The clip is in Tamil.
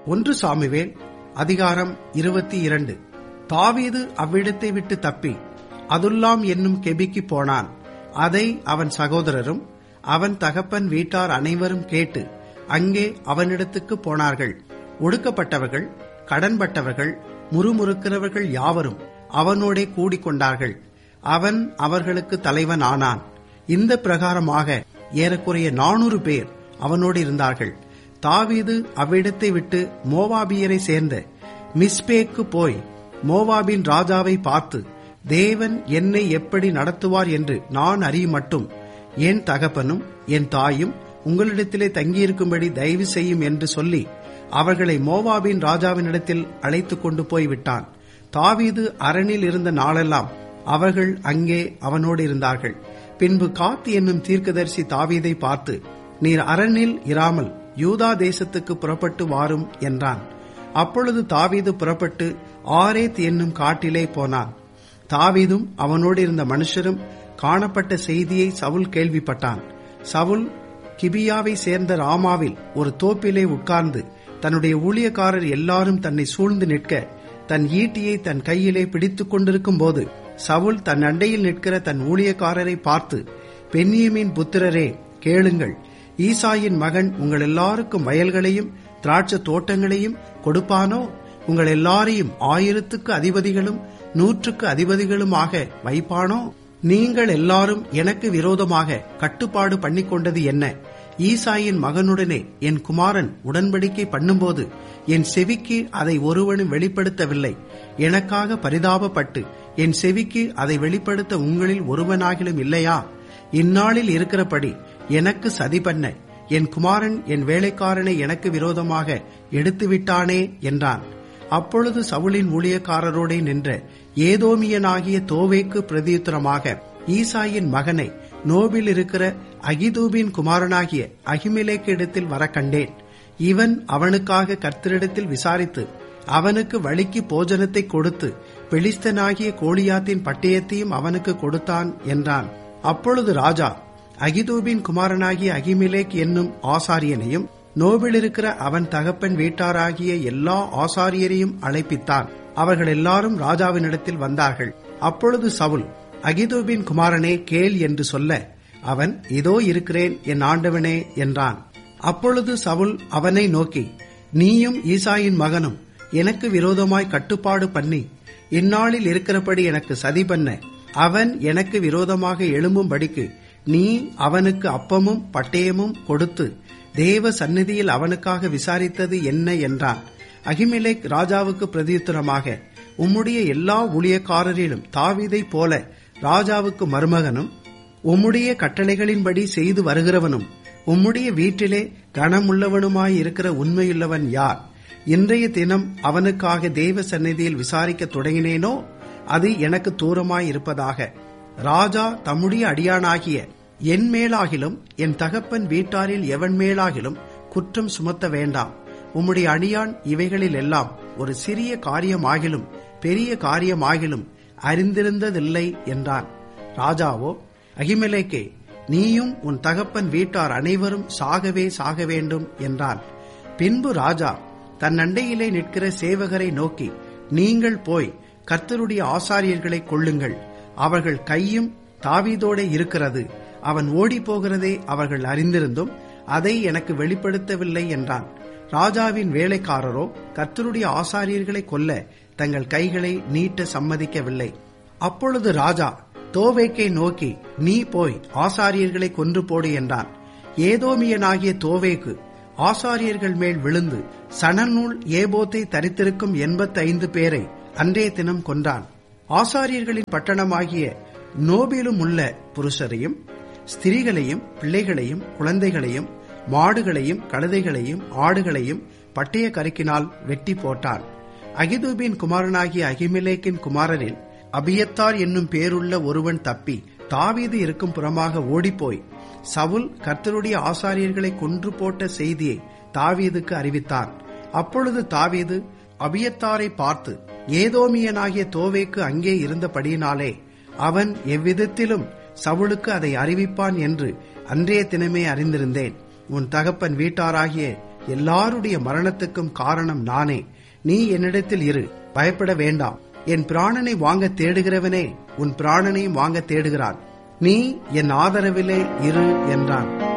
ஒன்று சாமுவேல் அதிகாரம் இருபத்தி இரண்டு தாவீது அவ்விடத்தை விட்டு தப்பி அதுல்லாம் என்னும் கெபிக்கு போனான் அதை அவன் சகோதரரும் அவன் தகப்பன் வீட்டார் அனைவரும் கேட்டு அங்கே அவனிடத்துக்கு போனார்கள் ஒடுக்கப்பட்டவர்கள் கடன்பட்டவர்கள் முறுமுறுக்கிறவர்கள் யாவரும் அவனோடே கூடிக்கொண்டார்கள் அவன் அவர்களுக்கு தலைவன் ஆனான் இந்த பிரகாரமாக ஏறக்குறைய நானூறு பேர் அவனோடு இருந்தார்கள் தாவீது அவ்விடத்தை விட்டு மோவாபியரை சேர்ந்த மிஸ்பேக்கு போய் மோவாபின் ராஜாவை பார்த்து தேவன் என்னை எப்படி நடத்துவார் என்று நான் அறியும் மட்டும் என் தகப்பனும் என் தாயும் உங்களிடத்திலே தங்கியிருக்கும்படி தயவு செய்யும் என்று சொல்லி அவர்களை மோவாபின் ராஜாவினிடத்தில் அழைத்து கொண்டு போய்விட்டான் தாவீது அரணில் இருந்த நாளெல்லாம் அவர்கள் அங்கே அவனோடு இருந்தார்கள் பின்பு காத் என்னும் தீர்க்கதரிசி தாவீதை பார்த்து நீர் அரணில் இராமல் யூதா தேசத்துக்கு புறப்பட்டு வாரும் என்றான் அப்பொழுது தாவீது புறப்பட்டு ஆரேத் என்னும் காட்டிலே போனான் தாவீதும் அவனோடு இருந்த மனுஷரும் காணப்பட்ட செய்தியை சவுல் கேள்விப்பட்டான் சவுல் கிபியாவை சேர்ந்த ராமாவில் ஒரு தோப்பிலே உட்கார்ந்து தன்னுடைய ஊழியக்காரர் எல்லாரும் தன்னை சூழ்ந்து நிற்க தன் ஈட்டியை தன் கையிலே பிடித்துக் கொண்டிருக்கும் போது சவுல் தன் அண்டையில் நிற்கிற தன் ஊழியக்காரரை பார்த்து பென்னியமின் புத்திரரே கேளுங்கள் ஈசாயின் மகன் உங்கள் எல்லாருக்கும் வயல்களையும் திராட்சை தோட்டங்களையும் கொடுப்பானோ உங்கள் எல்லாரையும் ஆயிரத்துக்கு அதிபதிகளும் நூற்றுக்கு அதிபதிகளுமாக வைப்பானோ நீங்கள் எல்லாரும் எனக்கு விரோதமாக கட்டுப்பாடு பண்ணிக்கொண்டது என்ன ஈசாயின் மகனுடனே என் குமாரன் உடன்படிக்கை பண்ணும்போது என் செவிக்கு அதை ஒருவனும் வெளிப்படுத்தவில்லை எனக்காக பரிதாபப்பட்டு என் செவிக்கு அதை வெளிப்படுத்த உங்களில் ஒருவனாகிலும் இல்லையா இந்நாளில் இருக்கிறபடி எனக்கு சதி பண்ண என் குமாரன் என் வேலைக்காரனை எனக்கு விரோதமாக எடுத்துவிட்டானே என்றான் அப்பொழுது சவுளின் ஊழியக்காரரோடே நின்ற ஏதோமியனாகிய தோவேக்கு பிரதியுத்தரமாக ஈசாயின் மகனை நோபில் இருக்கிற அகிதூபின் குமாரனாகிய அகிமிலேக்கு இடத்தில் வர கண்டேன் இவன் அவனுக்காக கர்த்தரிடத்தில் விசாரித்து அவனுக்கு வழிக்கு போஜனத்தை கொடுத்து பெலிஸ்தனாகிய கோலியாத்தின் பட்டயத்தையும் அவனுக்கு கொடுத்தான் என்றான் அப்பொழுது ராஜா அகிதூபின் குமாரனாகிய அகிமிலேக் என்னும் ஆசாரியனையும் நோபில் இருக்கிற அவன் தகப்பன் வீட்டாராகிய எல்லா ஆசாரியரையும் அழைப்பித்தான் அவர்கள் எல்லாரும் ராஜாவினிடத்தில் வந்தார்கள் அப்பொழுது சவுல் அகிதூபின் குமாரனே கேள் என்று சொல்ல அவன் இதோ இருக்கிறேன் என் ஆண்டவனே என்றான் அப்பொழுது சவுல் அவனை நோக்கி நீயும் ஈசாயின் மகனும் எனக்கு விரோதமாய் கட்டுப்பாடு பண்ணி இந்நாளில் இருக்கிறபடி எனக்கு சதி பண்ண அவன் எனக்கு விரோதமாக எழும்பும்படிக்கு நீ அவனுக்கு அப்பமும் பட்டயமும் கொடுத்து தேவ சந்நிதியில் அவனுக்காக விசாரித்தது என்ன என்றான் அகிமிலேக் ராஜாவுக்கு பிரதியுத்தரமாக உம்முடைய எல்லா ஊழியக்காரரிலும் தாவீதை போல ராஜாவுக்கு மருமகனும் உம்முடைய கட்டளைகளின்படி செய்து வருகிறவனும் உம்முடைய வீட்டிலே கனமுள்ளவனுமாய் இருக்கிற உண்மையுள்ளவன் யார் இன்றைய தினம் அவனுக்காக தேவ சந்நிதியில் விசாரிக்க தொடங்கினேனோ அது எனக்கு தூரமாய் இருப்பதாக ராஜா தம்முடைய அடியானாகிய என் மேலாகிலும் என் தகப்பன் வீட்டாரில் எவன் மேலாகிலும் குற்றம் சுமத்த வேண்டாம் உம்முடைய அடியான் இவைகளில் எல்லாம் ஒரு சிறிய காரியமாகிலும் பெரிய காரியமாகிலும் அறிந்திருந்ததில்லை என்றான் ராஜாவோ அகிமலேக்கே நீயும் உன் தகப்பன் வீட்டார் அனைவரும் சாகவே சாக வேண்டும் என்றான் பின்பு ராஜா தன் அண்டையிலே நிற்கிற சேவகரை நோக்கி நீங்கள் போய் கர்த்தருடைய ஆசாரியர்களை கொள்ளுங்கள் அவர்கள் கையும் தாவீதோட இருக்கிறது அவன் ஓடி போகிறதை அவர்கள் அறிந்திருந்தும் அதை எனக்கு வெளிப்படுத்தவில்லை என்றான் ராஜாவின் வேலைக்காரரோ கர்த்தருடைய ஆசாரியர்களை கொல்ல தங்கள் கைகளை நீட்ட சம்மதிக்கவில்லை அப்பொழுது ராஜா தோவேக்கை நோக்கி நீ போய் ஆசாரியர்களை கொன்று போடு என்றான் ஏதோமியனாகிய தோவேக்கு ஆசாரியர்கள் மேல் விழுந்து சணநூல் ஏபோத்தை தரித்திருக்கும் எண்பத்தைந்து பேரை அன்றைய தினம் கொன்றான் ஆசாரியர்களின் பட்டணமாகிய நோபிலும் உள்ள புருஷரையும் ஸ்திரீகளையும் பிள்ளைகளையும் குழந்தைகளையும் மாடுகளையும் கழுதைகளையும் ஆடுகளையும் பட்டய கருக்கினால் வெட்டி போட்டான் அகிதூபின் குமாரனாகிய அகிமிலேக்கின் குமாரரில் அபியத்தார் என்னும் பேருள்ள ஒருவன் தப்பி தாவீது இருக்கும் புறமாக ஓடிப்போய் சவுல் கர்த்தருடைய ஆசாரியர்களை கொன்று போட்ட செய்தியை தாவீதுக்கு அறிவித்தான் அப்பொழுது தாவீது அபியத்தாரை பார்த்து ஏதோமியனாகிய தோவேக்கு அங்கே இருந்தபடியினாலே அவன் எவ்விதத்திலும் சவுலுக்கு அதை அறிவிப்பான் என்று அன்றைய தினமே அறிந்திருந்தேன் உன் தகப்பன் வீட்டாராகிய எல்லாருடைய மரணத்துக்கும் காரணம் நானே நீ என்னிடத்தில் இரு பயப்பட வேண்டாம் என் பிராணனை வாங்க தேடுகிறவனே உன் பிராணனையும் வாங்க தேடுகிறான் நீ என் ஆதரவிலே இரு என்றான்